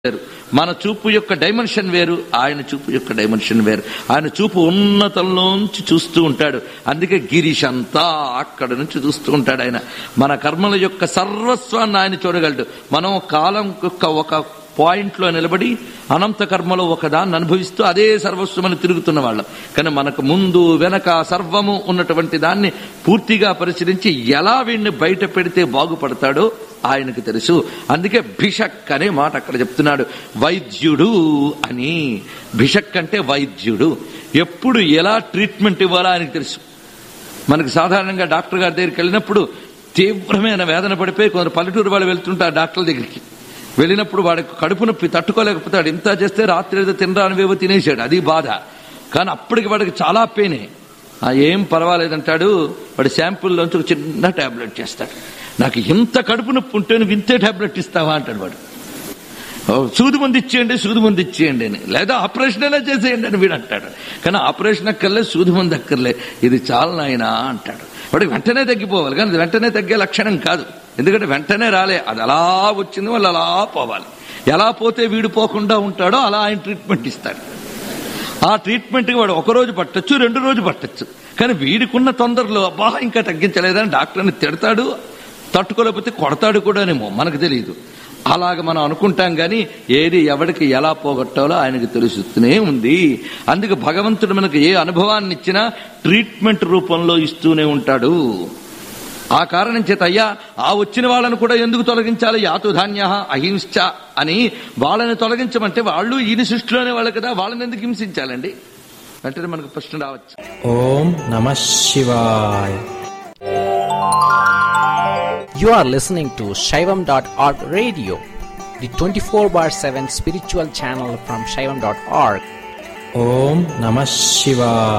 వేరు మన చూపు యొక్క డైమెన్షన్ వేరు ఆయన చూపు యొక్క డైమెన్షన్ వేరు ఆయన చూపు ఉన్నతంలోంచి చూస్తూ ఉంటాడు అందుకే గిరీష్ అంతా అక్కడ నుంచి చూస్తూ ఉంటాడు ఆయన మన కర్మల యొక్క సర్వస్వాన్ని ఆయన చూడగలడు మనం కాలం యొక్క ఒక పాయింట్ లో నిలబడి అనంత కర్మలో ఒకదాన్ని అనుభవిస్తూ అదే సర్వస్వమని తిరుగుతున్న వాళ్ళం కానీ మనకు ముందు వెనక సర్వము ఉన్నటువంటి దాన్ని పూర్తిగా పరిశీలించి ఎలా వీడిని బయట పెడితే బాగుపడతాడో ఆయనకు తెలుసు అందుకే భిషక్ అనే మాట అక్కడ చెప్తున్నాడు వైద్యుడు అని భిషక్ అంటే వైద్యుడు ఎప్పుడు ఎలా ట్రీట్మెంట్ ఇవ్వాలో ఆయనకు తెలుసు మనకు సాధారణంగా డాక్టర్ గారి దగ్గరికి వెళ్ళినప్పుడు తీవ్రమైన వేదన పడిపోయి కొందరు పల్లెటూరు వాళ్ళు వెళ్తుంటారు డాక్టర్ దగ్గరికి వెళ్ళినప్పుడు వాడికి కడుపు నొప్పి తట్టుకోలేకపోతాడు ఇంత చేస్తే రాత్రి ఏదో తినరానివేవో తినేసాడు అది బాధ కానీ అప్పటికి వాడికి చాలా పెయినే ఆ ఏం పర్వాలేదంటాడు వాడి శాంపుల్లోంచి ఒక చిన్న టాబ్లెట్ చేస్తాడు నాకు ఇంత కడుపు నొప్పి ఉంటే నువ్వు ఇంతే టాబ్లెట్ ఇస్తావా అంటాడు వాడు ఓ, సూది మంది ఇచ్చేయండి సూది మంది ఇచ్చేయండి అని లేదా ఆపరేషన్ అయినా చేసేయండి అని వీడు అంటాడు కానీ ఆపరేషన్ అక్కర్లే సూది మంది అక్కర్లే ఇది చాలా నాయనా అంటాడు వాడికి వెంటనే తగ్గిపోవాలి కానీ అది వెంటనే తగ్గే లక్షణం కాదు ఎందుకంటే వెంటనే రాలే అది అలా వచ్చింది వాళ్ళు అలా పోవాలి ఎలా పోతే వీడు పోకుండా ఉంటాడో అలా ఆయన ట్రీట్మెంట్ ఇస్తాడు ఆ ట్రీట్మెంట్కి వాడు ఒక రోజు పట్టచ్చు రెండు రోజు పట్టచ్చు కానీ వీడికున్న తొందరలో అబ్బా ఇంకా తగ్గించలేదని డాక్టర్ని తిడతాడు తట్టుకోలేకపోతే కొడతాడు కూడానేమో మనకు తెలియదు అలాగ మనం అనుకుంటాం కానీ ఏది ఎవడికి ఎలా పోగొట్టాలో ఆయనకు తెలుస్తూనే ఉంది అందుకే భగవంతుడు మనకు ఏ అనుభవాన్ని ఇచ్చినా ట్రీట్మెంట్ రూపంలో ఇస్తూనే ఉంటాడు ఆ కారణం చేత అయ్యా ఆ వచ్చిన వాళ్ళను కూడా ఎందుకు తొలగించాలి యాతు ధాన్య అహింస అని వాళ్ళని తొలగించమంటే వాళ్ళు ఈయన సృష్టిలోనే వాళ్ళు కదా వాళ్ళని ఎందుకు హింసించాలండి వెంటనే మనకు ప్రశ్న రావచ్చు ఓం నమ శివాయ You are listening to Shaivam.org radio, the 24 bar 7 spiritual channel from Shaivam.org. ఓం నమ శివాయ